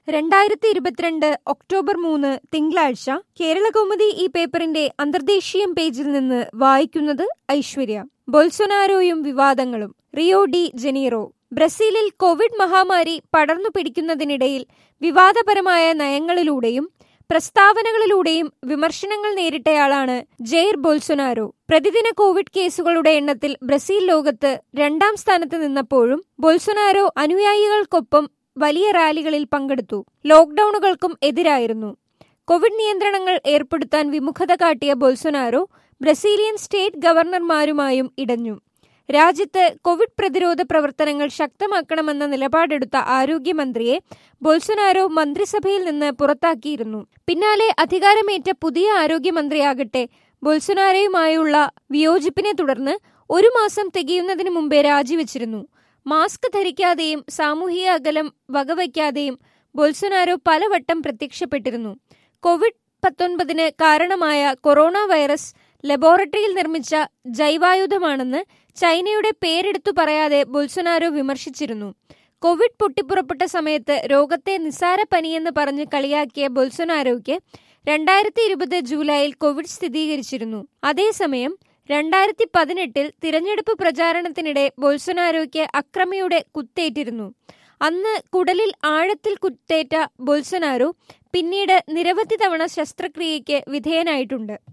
രണ്ടായിരത്തി ഇരുപത്തിരണ്ട് ഒക്ടോബർ മൂന്ന് തിങ്കളാഴ്ച കേരളകൗമുദി ഈ പേപ്പറിന്റെ അന്തർദേശീയം പേജിൽ നിന്ന് വായിക്കുന്നത് ഐശ്വര്യ ബൊൽസൊനാരോയും വിവാദങ്ങളും റിയോ ഡി ജനീറോ ബ്രസീലിൽ കോവിഡ് മഹാമാരി പടർന്നു പിടിക്കുന്നതിനിടയിൽ വിവാദപരമായ നയങ്ങളിലൂടെയും പ്രസ്താവനകളിലൂടെയും വിമർശനങ്ങൾ നേരിട്ടയാളാണ് ജെയർ ബോൾസൊനാരോ പ്രതിദിന കോവിഡ് കേസുകളുടെ എണ്ണത്തിൽ ബ്രസീൽ ലോകത്ത് രണ്ടാം സ്ഥാനത്ത് നിന്നപ്പോഴും ബോൾസൊനാരോ അനുയായികൾക്കൊപ്പം വലിയ റാലികളിൽ പങ്കെടുത്തു ലോക്ഡൌണുകൾക്കും എതിരായിരുന്നു കോവിഡ് നിയന്ത്രണങ്ങൾ ഏർപ്പെടുത്താൻ വിമുഖത കാട്ടിയ ബോൾസൊനാരോ ബ്രസീലിയൻ സ്റ്റേറ്റ് ഗവർണർമാരുമായും ഇടഞ്ഞു രാജ്യത്ത് കോവിഡ് പ്രതിരോധ പ്രവർത്തനങ്ങൾ ശക്തമാക്കണമെന്ന നിലപാടെടുത്ത ആരോഗ്യമന്ത്രിയെ ബോൾസൊനാരോ മന്ത്രിസഭയിൽ നിന്ന് പുറത്താക്കിയിരുന്നു പിന്നാലെ അധികാരമേറ്റ പുതിയ ആരോഗ്യമന്ത്രിയാകട്ടെ ബോൾസൊനാരോയുമായുള്ള വിയോജിപ്പിനെ തുടർന്ന് ഒരു മാസം തികയുന്നതിന് മുമ്പേ രാജിവെച്ചിരുന്നു മാസ്ക് ധരിക്കാതെയും സാമൂഹിക അകലം വകവയ്ക്കാതെയും ബോൾസൊനാരോ പലവട്ടം പ്രത്യക്ഷപ്പെട്ടിരുന്നു കോവിഡ് പത്തൊൻപതിന് കാരണമായ കൊറോണ വൈറസ് ലബോറട്ടറിയിൽ നിർമ്മിച്ച ജൈവായുധമാണെന്ന് ചൈനയുടെ പേരെടുത്തു പറയാതെ ബൊൽസൊനാരോ വിമർശിച്ചിരുന്നു കോവിഡ് പൊട്ടിപ്പുറപ്പെട്ട സമയത്ത് രോഗത്തെ നിസാര പനിയെന്ന് പറഞ്ഞ് കളിയാക്കിയ ബൊൽസൊനാരോയ്ക്ക് രണ്ടായിരത്തി ഇരുപത് ജൂലൈയിൽ കോവിഡ് സ്ഥിരീകരിച്ചിരുന്നു അതേസമയം രണ്ടായിരത്തി പതിനെട്ടിൽ തിരഞ്ഞെടുപ്പ് പ്രചാരണത്തിനിടെ ബൊൽസൊനാരോയ്ക്ക് അക്രമിയുടെ കുത്തേറ്റിരുന്നു അന്ന് കുടലിൽ ആഴത്തിൽ കുത്തേറ്റ ബൊൽസൊനാരോ പിന്നീട് നിരവധി തവണ ശസ്ത്രക്രിയയ്ക്ക് വിധേയനായിട്ടുണ്ട്